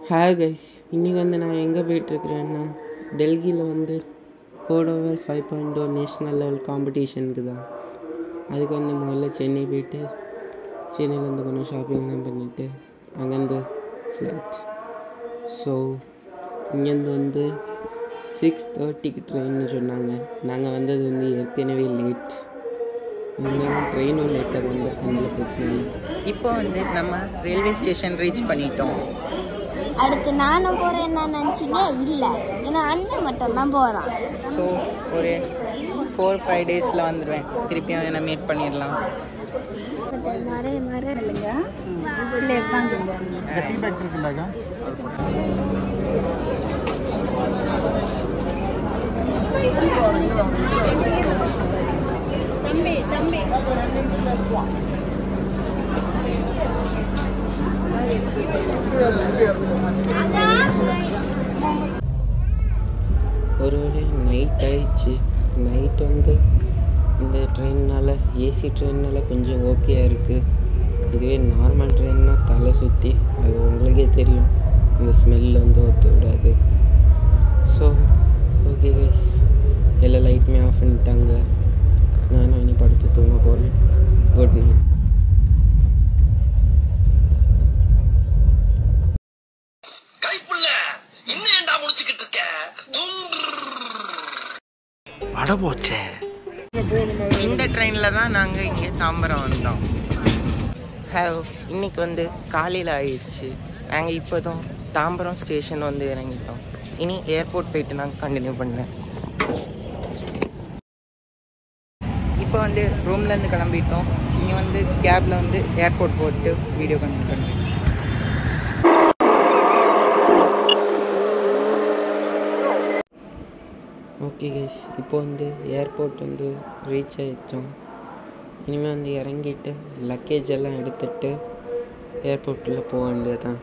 Hi guys இன்றைக்கி வந்து நான் எங்கே போயிட்டுருக்கிறேன்னா டெல்லியில் வந்து கோட் ஓவர் five point two national level காம்படிஷனுக்கு தான் அதுக்கு வந்து முதல்ல சென்னை போயிட்டு சென்னையிலேருந்து கொஞ்சம் ஷாப்பிங்லாம் பண்ணிவிட்டு அங்கேருந்து ஃப்ளைட் ஸோ இங்கேருந்து வந்து சிக்ஸ் தேர்ட்டிக்கு ட்ரெயின்னு சொன்னாங்க நாங்கள் வந்தது வந்து ஏற்கனவே லேட் இருந்தாலும் ட்ரெயினும் லேட்டாக வந்து அதனால பிரச்சனை இல்லை இப்போ வந்து நம்ம ரயில்வே ஸ்டேஷன் ரீச் பண்ணிட்டோம் அடுத்து நானும் போறேன் என்ன நினச்சிங்க இல்லை ஏன்னா அண்ணன் மட்டும் தான் போகிறான் ஸோ ஒரு ஃபோர் ஃபைவ் டேஸில் வந்துடுவேன் திருப்பியும் என்ன மீட் பண்ணிடலாம் மறை மறை இல்லைங்க இல்லை வாங்குங்க தம்பி தம்பி ஒரு வழி நைட் ஆயிடுச்சு நைட் வந்து இந்த ட்ரெயின்னால் ஏசி ட்ரெயின்னால் கொஞ்சம் ஓகேயாக இருக்குது இதுவே நார்மல் ட்ரெயின்னா தலை சுற்றி அது உங்களுக்கே தெரியும் இந்த ஸ்மெல் வந்து ஒத்து விடாது ஸோ ஓகே கைஸ் எல்லா லைட்டுமே ஆஃப் பண்ணிட்டாங்க நானும் இனி படுத்து தூங்க போகிறேன் குட் நைட் கைப்புள்ள இன்னும் ஏன்டா முடிச்சுக்கிட்டு இருக்க தூங்கு வட போச்சே இந்த ட்ரெயினில் தான் நாங்கள் இங்கே தாம்பரம் வந்தோம் ஹலோ இன்னைக்கு வந்து காலையில் ஆயிடுச்சு நாங்கள் இப்போ தான் தாம்பரம் ஸ்டேஷன் வந்து இறங்கிட்டோம் இனி ஏர்போர்ட் போயிட்டு நாங்கள் கண்டினியூ பண்ணுறேன் இப்போ வந்து ரூம்லேருந்து கிளம்பிட்டோம் இனி வந்து கேபில் வந்து ஏர்போர்ட் போட்டு வீடியோ கண்டினியூ பண்ணுறேன் ஓகே கைஸ் இப்போ வந்து ஏர்போர்ட் வந்து ரீச் ஆகிடுச்சோம் இனிமேல் வந்து இறங்கிட்டு லக்கேஜ் எல்லாம் எடுத்துட்டு ஏர்போர்ட்டில் போக வேண்டியது தான்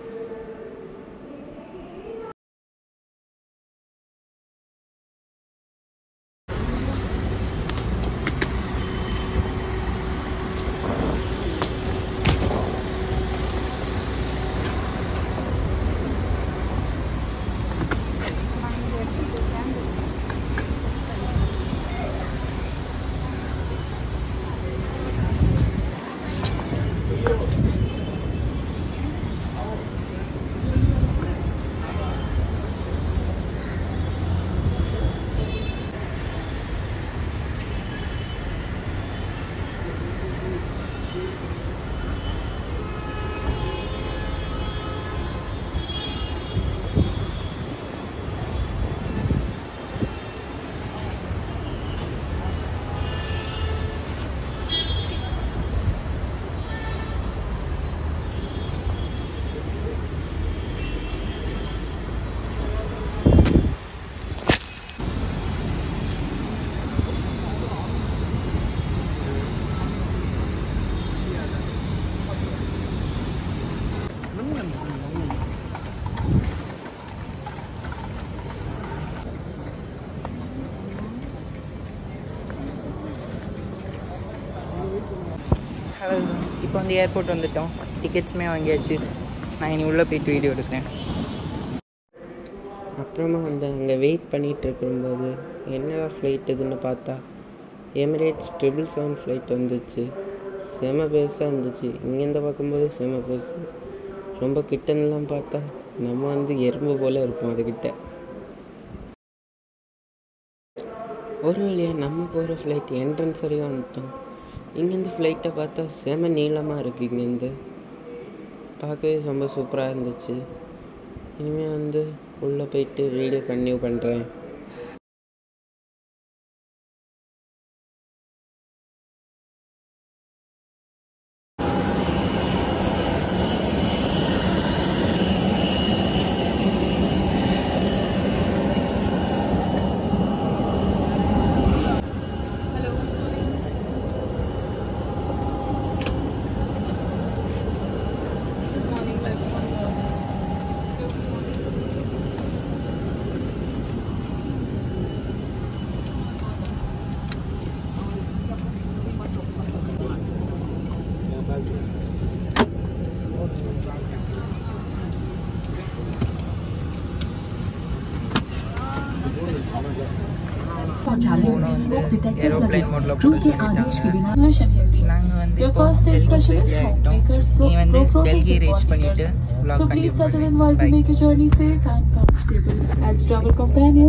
ஹலோ இப்போ வந்து ஏர்போர்ட் வந்துட்டோம் டிக்கெட்ஸுமே வாங்கியாச்சு நான் இனி உள்ளே போயிட்டு வீடியோ எடுக்கிறேன் அப்புறமா வந்து அங்கே வெயிட் பண்ணிகிட்டு இருக்கும்போது என்னடா ஃப்ளைட் இதுன்னு பார்த்தா எமிரேட்ஸ் ட்ரிபிள் செவன் ஃப்ளைட் வந்துச்சு செம பெருசாக இருந்துச்சு இங்கேருந்து பார்க்கும்போது செம பெருசு ரொம்ப கிட்டன்னுலாம் பார்த்தா நம்ம வந்து எறும்பு போல் இருப்போம் அதுக்கிட்ட ஒரு வழியாக நம்ம போகிற ஃப்ளைட் என்ட்ரன்ஸ் வரையும் வந்துட்டோம் இங்கேருந்து ஃப்ளைட்டை பார்த்தா செம நீளமாக இருக்குது இங்கேருந்து பார்க்கவே ரொம்ப சூப்பராக இருந்துச்சு இனிமேல் வந்து உள்ளே போயிட்டு வீடியோ கண்டினியூ பண்ணுறேன் कर्मचारियों ஃபோனை ने வந்து smoke detectors ஏரோப்ளைன் लगे மோடில் क्रू போட के आदेश के சொல்லிட்டாங்க बिना நாங்கள் வந்து Your இப்போ first aid டெல்லிக்கு specialist, போய் ஆகிட்டோம் homemakers, நீ வந்து pro- pro- Delhi process reach பண்ணிவிட்டு coordinator. vlog So please continue settle in while பண்ணுறேன் we make your journey safe and comfortable. As travel companion.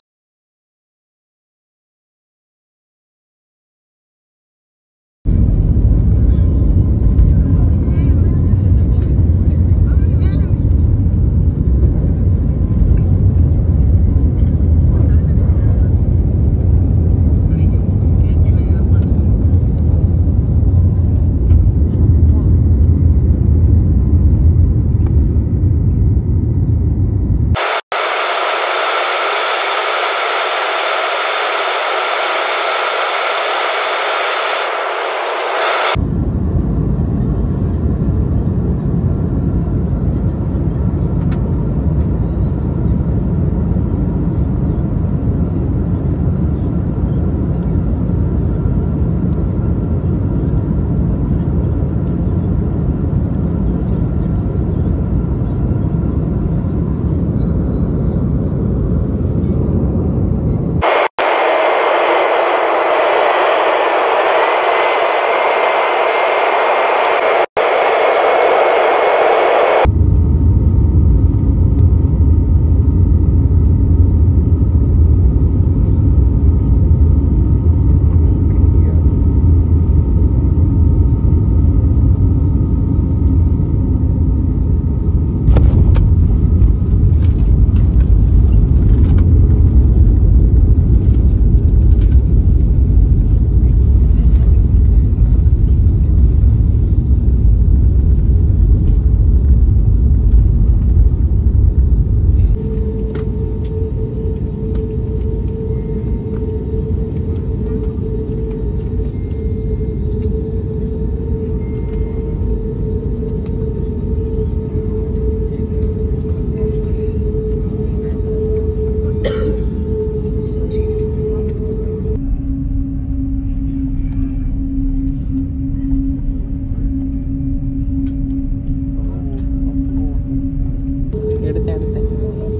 எடுத்தேன் எடுத்தேன்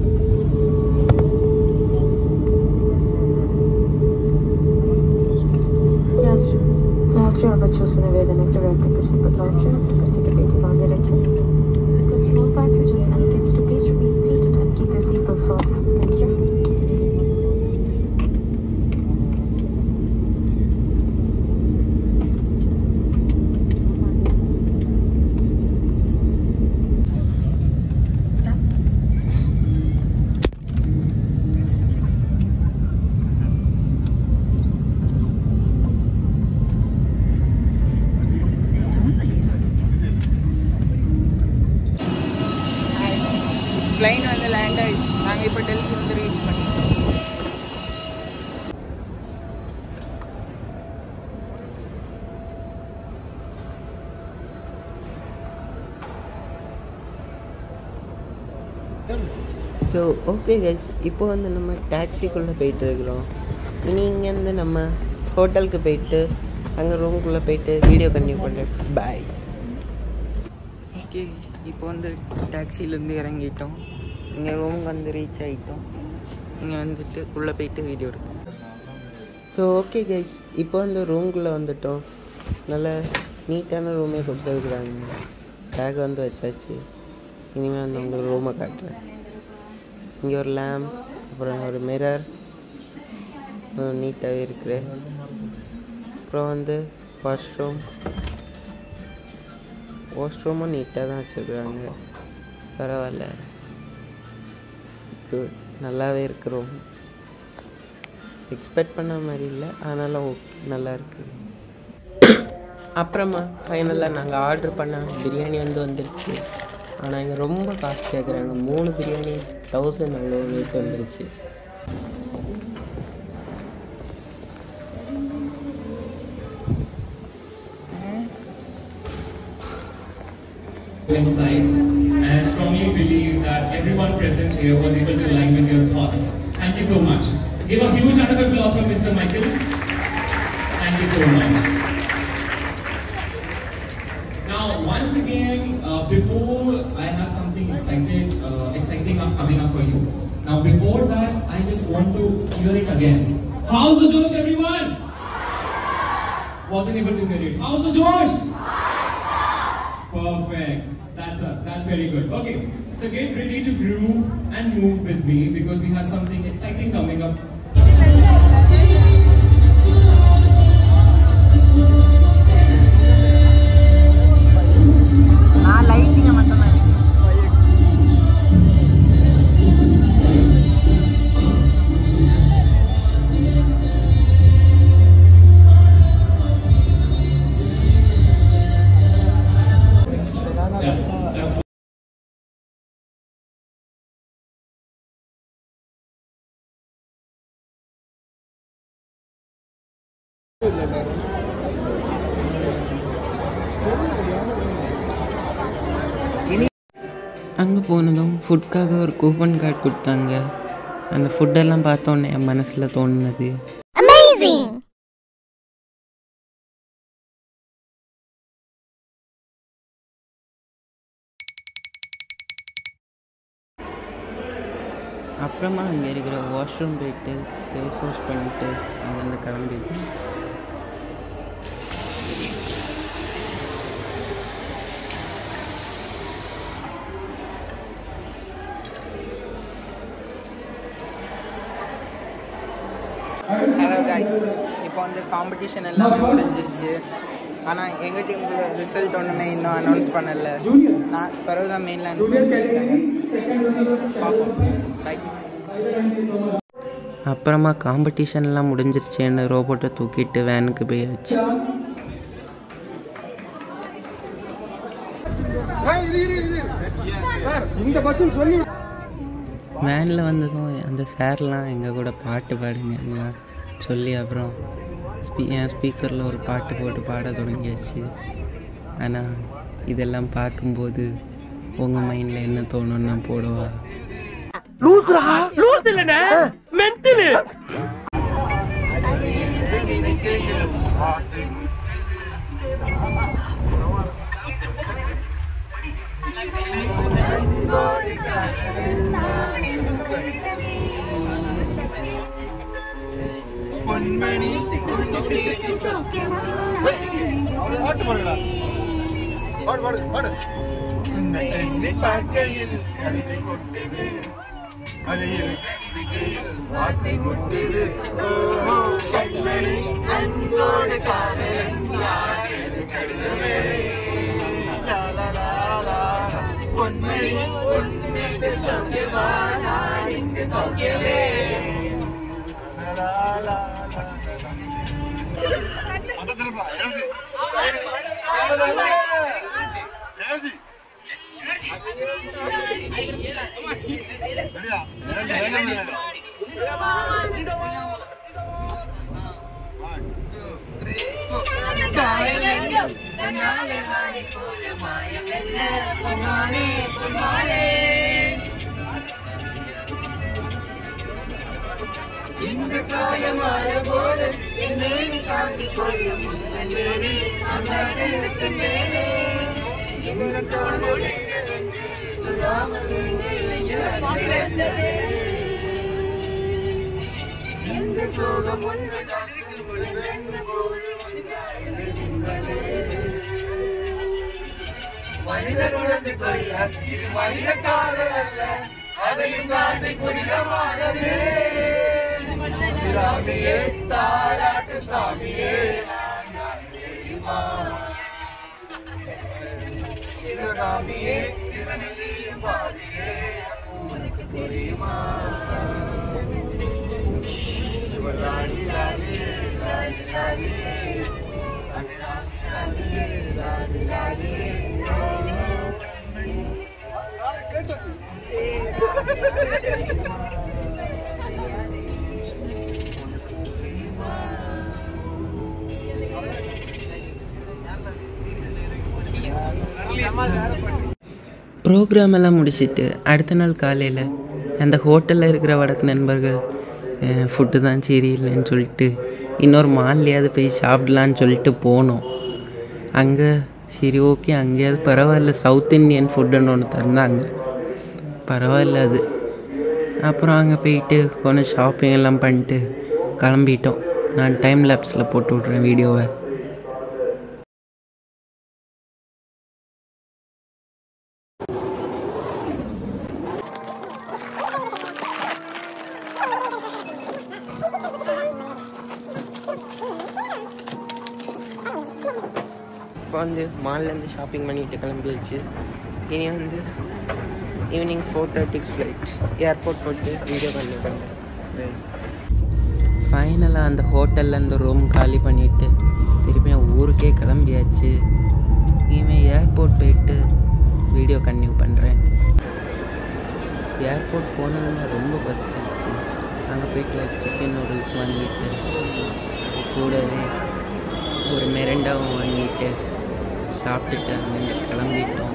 राष्ट्रीय और बच्चों से निवेदन है कि वे अपने किसी बदलाव से किसी के पेटी बांधे रखें Could small passengers and kids to please remain seated and keep your seatbelts fastened. Thank you. Plane வந்து லேண்ட் ஆயிடுச்சு நாங்கள் இப்போ டெல்லி வந்து ரீச் பண்ணிட்டோம் ஸோ ஓகே கைஸ் இப்போ வந்து நம்ம டாக்ஸிக்குள்ளே போயிட்டு இருக்கிறோம் இனி இங்கேருந்து நம்ம ஹோட்டலுக்கு போயிட்டு அங்கே ரூம்குள்ளே போயிட்டு வீடியோ கண்டினியூ பண்ணுறேன் பாய் ஓகே இப்போ வந்து டாக்ஸிலேருந்து இறங்கிட்டோம் இங்கே ரூமுக்கு வந்து ரீச் ஆகிட்டோம் இங்கே வந்துட்டு உள்ளே போயிட்டு வீடியோ எடுக்கணும் ஸோ ஓகே கைஸ் இப்போ வந்து ரூம்குள்ளே வந்துட்டோம் நல்ல நீட்டான ரூமே கொடுத்துருக்குறாங்க பேக் வந்து வச்சாச்சு இனிமேல் வந்து உங்களுக்கு ரூமை காட்டுறேன் இங்கே ஒரு லேம்ப் அப்புறம் ஒரு மிரர் நீட்டாகவே இருக்குது அப்புறம் வந்து வாஷ்ரூம் வாஷ்ரூமும் நீட்டாக தான் வச்சுருக்குறாங்க பரவாயில்ல குட் நல்லாவே இருக்கிறோம் எக்ஸ்பெக்ட் பண்ண மாதிரி இல்லை ஆனாலும் ஓகே நல்லா இருக்கு அப்புறமா ஃபைனலாக நாங்கள் ஆர்டர் பண்ண பிரியாணி வந்து வந்துருச்சு ஆனால் இங்கே ரொம்ப காஸ்ட் கேட்குறாங்க மூணு பிரியாணி தௌசண்ட் அவ்வளோ ரேட் வந்துருச்சு insights, and I strongly believe that everyone present here was able to align with your thoughts. Thank you so much. Give a huge round of applause for Mr. Michael. Thank you so much. Now, once again, uh, before I have something excited, uh, exciting up coming up for you. Now, before that, I just want to hear it again. How's the Josh, everyone? Wasn't able to hear it. How's the Josh? Perfect. That's a, that's very good. Okay, so get ready to groove and move with me because we have something exciting coming up. நான் லைட்டிங்கை மட்டும் தான் Yeah, that's அங்கே போனதும் ஃபுட்காக ஒரு coupon card கொடுத்தாங்க அந்த ஃபுட்டெல்லாம் பார்த்தோன்னே என் மனசில் தோணுனது அமேசிங் அப்புறமா அங்கே இருக்கிற வாஷ்ரூம் போயிட்டு ஃபேஸ் வாஷ் பண்ணிட்டு அங்கேருந்து கிளம்பிட்டேன் ஹலோ காய்ஸ் இப்போ வந்து காம்படிஷன் எல்லாமே முடிஞ்சிருச்சு ஆனால் எங்கள் டீமுக்கு ரிசல்ட் ஒன்றுமே இன்னும் அனௌன்ஸ் பண்ணல நான் பிறகு தான் மெயினில் பார்ப்போம் பை அப்புறமா காம்படிஷன்லாம் முடிஞ்சிருச்சேன்னு ரோபோட்டை தூக்கிட்டு வேனுக்கு போயாச்சு வேனில் வந்ததும் அந்த சார்லாம் எங்கள் கூட பாட்டு பாடுங்க எல்லாம் சொல்லி அப்புறம் ஸ்பீ என் ஸ்பீக்கரில் ஒரு பாட்டு போட்டு பாட தொடங்கியாச்சு ஆனால் இதெல்லாம் பார்க்கும்போது உங்கள் மைண்டில் என்ன தோணும்னா போடுவா பொன்மணி பாட்டு பாடுடா பாடு பாடு பாடு உன்னை எண்ணி பார்க்கையில் கவிதை கொட்டது அலையில் கவிதையில் வார்த்தை கொட்டது ஓஹோ கண்மணி அன்போடு காதலன் யார் எழுது கடிதமே லா, லா, லா, லா, லா. பொன்மணி பொன்மணி சௌக்கியமா நான் இங்கு சௌக்கியமே லா, லா, லா, லா, லா. அந்த தெரியுமா எனர்ஜி எனர்ஜி ரெடியா எனர்ஜி வேகம் வேகம் ஒன் டூ த்ரீ மனிதன் உணர்ந்து கொள்ள இது மனித காதல் அல்ல அதையும் தாண்டி புனிதமானது சாமியே தாலாட்டு சாமியே நான் யார் தெரியுமா சிவகாமியே சிவனிலேயும் பாதியே உனக்கு தெரியுமா சிவராணி ராணியே ராணி ராணியே ராணி ராணி ராணியே ராணி ராணியே ப்ரோக்ராம் எல்லாம் முடிச்சிட்டு அடுத்த நாள் காலையில் அந்த ஹோட்டலில் இருக்கிற வடக்கு நண்பர்கள் ஃபுட்டு தான் சரியில்லைன்னு சொல்லிட்டு இன்னொரு மால்லையாவது போய் சாப்பிடலான்னு சொல்லிட்டு போனோம் அங்கே சரி ஓகே அங்கேயாவது பரவாயில்ல சவுத் இந்தியன் ஃபுட்டுன்னு ஒன்று தந்தாங்க பரவாயில்ல அது அப்புறம் அங்கே போயிட்டு கொஞ்சம் ஷாப்பிங் எல்லாம் பண்ணிட்டு கிளம்பிட்டோம் நான் டைம் லேப்ஸில் போட்டு விட்றேன் வீடியோவை இப்போ வந்து மால்லேருந்து ஷாப்பிங் பண்ணிட்டு கிளம்பியாச்சு இனி வந்து ஈவினிங் ஃபோர் தேர்ட்டிக்கு ஃப்ளைட் ஏர்போர்ட் போட்டு வீடியோ பண்ணி பண்ணுறேன் ஃபைனலாக அந்த ஹோட்டலில் அந்த ரூம் காலி பண்ணிவிட்டு திருப்பியும் ஊருக்கே கிளம்பியாச்சு இனிமேல் ஏர்போர்ட் போயிட்டு வீடியோ கன்டினியூ பண்ணுறேன் ஏர்போர்ட் போனதுமே ரொம்ப பசிச்சிருச்சு அங்கே போயிட்டு சிக்கன் நூடுல்ஸ் வாங்கிட்டு கூடவே ஒரு மெரண்டாவும் வாங்கிட்டு சாப்பிட்டுட்டு அங்கேருந்து கிளம்பிட்டோம்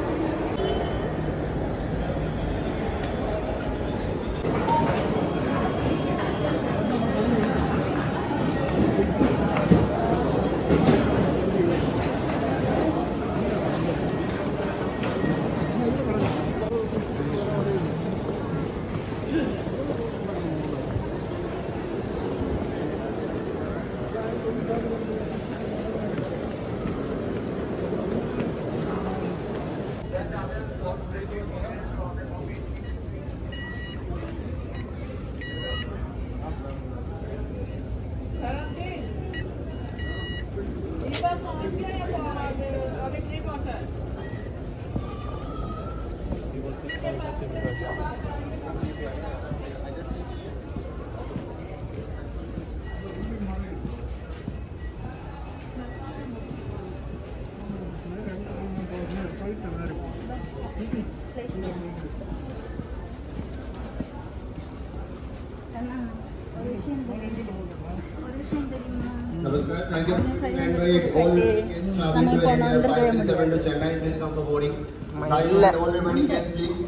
Namaskar, thank you. I invite all guests traveling to Air India 537 to Chennai, please come for boarding. Silent and all remaining guests, please.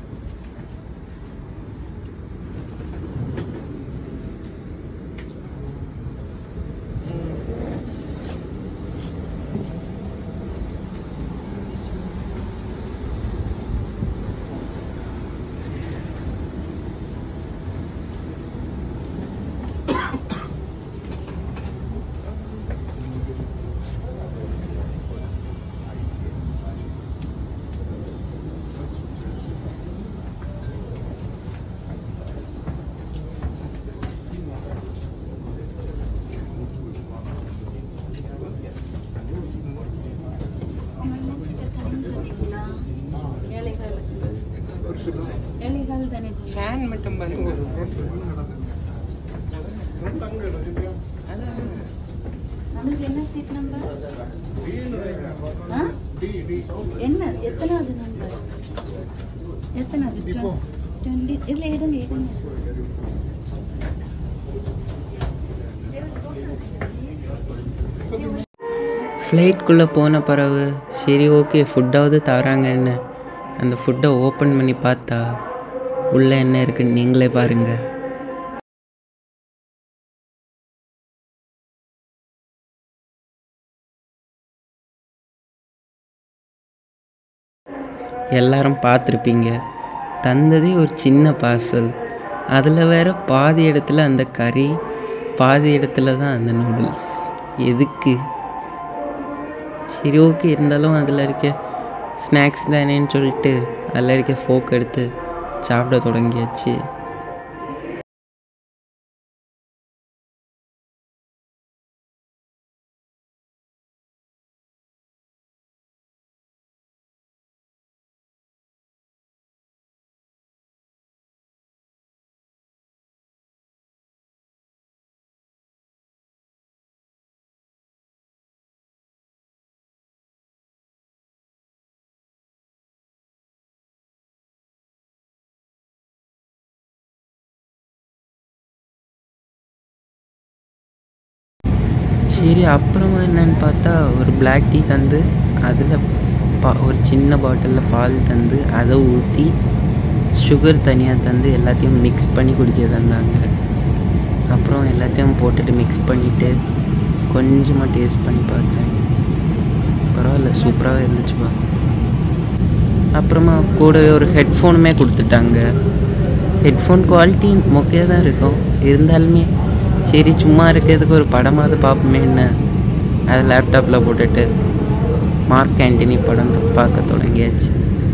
Fan மட்டும் பாருங்க உனக்கு என்ன சீட் நம்பர் என்ன எத்தனாவது நம்பர் எத்தனாவது டுவெண்ட்டி இதுல எடுங்க எடுங்க ஃப்ளைட்குள்ளே போன பிறகு சரி ஓகே ஃபுட்டாவது தராங்கன்னு அந்த ஃபுட்டை ஓப்பன் பண்ணி பார்த்தா உள்ளே என்ன இருக்குன்னு நீங்களே பாருங்கள் எல்லாரும் பார்த்துருப்பீங்க தந்ததே ஒரு சின்ன பார்சல் அதில் வேற பாதி இடத்துல அந்த கறி பாதி இடத்துல தான் அந்த நூடுல்ஸ் எதுக்கு சரி ஓகே இருந்தாலும் அதில் இருக்க ஸ்நாக்ஸ் தானேன்னு சொல்லிட்டு அதில் இருக்க ஃபோக் எடுத்து சாப்பிட தொடங்கியாச்சு சரி அப்புறமா என்னன்னு பார்த்தா ஒரு பிளாக் டீ தந்து அதில் பா ஒரு சின்ன பாட்டிலில் பால் தந்து அதை ஊற்றி சுகர் தனியாக தந்து எல்லாத்தையும் மிக்ஸ் பண்ணி குடிக்க தந்தாங்க அப்புறம் எல்லாத்தையும் போட்டுட்டு மிக்ஸ் பண்ணிவிட்டு கொஞ்சமாக டேஸ்ட் பண்ணி பார்த்தேன் பரவாயில்ல சூப்பராகவே இருந்துச்சுப்பா அப்புறமா கூடவே ஒரு ஹெட்ஃபோனுமே கொடுத்துட்டாங்க ஹெட்ஃபோன் குவாலிட்டி மொக்கையாக தான் இருக்கும் இருந்தாலுமே சரி சும்மா இருக்கிறதுக்கு ஒரு படமாவது பார்ப்போமே என்ன அதை லேப்டாப்பில் போட்டுட்டு மார்க் ஆண்டனி படம் பார்க்க தொடங்கியாச்சு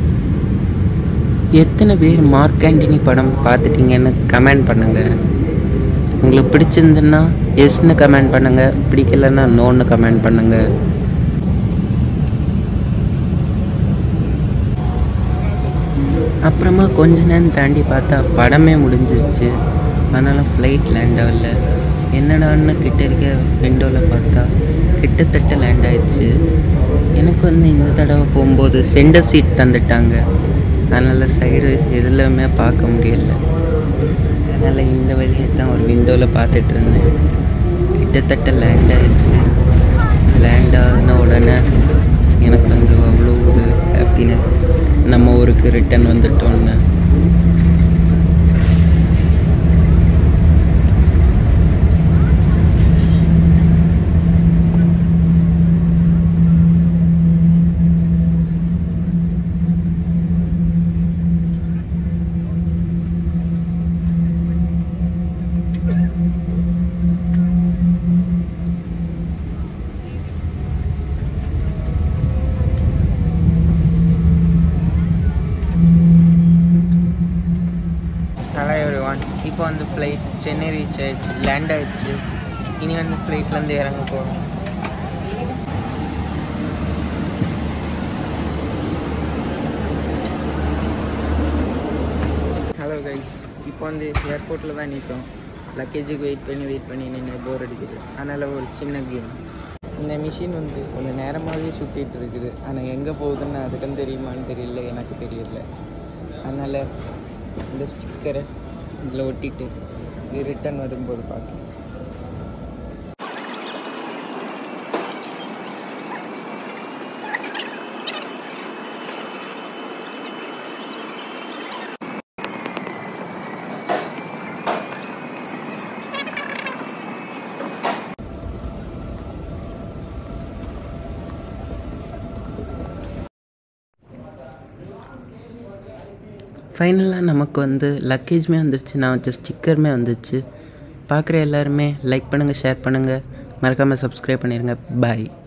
எத்தனை பேர் மார்க் ஆண்டனி படம் பார்த்துட்டீங்கன்னு கமெண்ட் பண்ணுங்கள் உங்களுக்கு பிடிச்சிருந்துன்னா எஸ்ன்னு கமெண்ட் பண்ணுங்கள் பிடிக்கலன்னா நோன்னு கமெண்ட் பண்ணுங்கள் அப்புறமா கொஞ்ச நேரம் தாண்டி பார்த்தா படமே முடிஞ்சிருச்சு அதனால் ஃப்ளைட் லேண்ட் ஆகல என்னடான்னு கிட்ட இருக்க விண்டோவில் பார்த்தா கிட்டத்தட்ட லேண்ட் ஆயிடுச்சு எனக்கு வந்து இந்த தடவை போகும்போது சென்டர் சீட் தந்துட்டாங்க அதனால் சைடு எதுலையுமே பார்க்க முடியல அதனால் இந்த வழியை தான் ஒரு விண்டோவில் பார்த்துட்டு இருந்தேன் கிட்டத்தட்ட லேண்ட் ஆயிடுச்சு லேண்ட் ஆன உடனே எனக்கு வந்து அவ்வளோ ஒரு ஹாப்பினஸ் நம்ம ஊருக்கு ரிட்டர்ன் வந்துட்டோன்னு ஹலோ எவ்ரி ஒன் இப்போ வந்து ஃப்ளைட் சென்னை ரீச் ஆயிடுச்சு லேண்ட் ஆயிடுச்சு இனி வந்து ஃப்ளைட்லேருந்து இறங்க போகிறோம் ஹலோ கைஸ் இப்போ வந்து ஏர்போர்ட்டில் தான் நிற்கிறோம் லக்கேஜுக்கு வெயிட் பண்ணி வெயிட் பண்ணி நின்று போர் அடிக்குது அதனால் ஒரு சின்ன கேம் இந்த மிஷின் வந்து கொஞ்சம் நேரமாகவே சுற்றிட்டு இருக்குது ஆனால் எங்கே போகுதுன்னு அதுக்கும் தெரியுமான்னு தெரியல எனக்கு தெரியல அதனால் இந்த ஸ்டிக்கரை இதில் ஒட்டிட்டு இது ரிட்டர்ன் வரும்போது பார்க்கலாம் ஃபைனலாக நமக்கு வந்து லக்கேஜுமே வந்துருச்சு நான் வச்ச ஸ்டிக்கருமே வந்துச்சு பார்க்குற எல்லாருமே லைக் பண்ணுங்கள் ஷேர் பண்ணுங்கள் மறக்காமல் சப்ஸ்கிரைப் பண்ணிடுங்க பாய்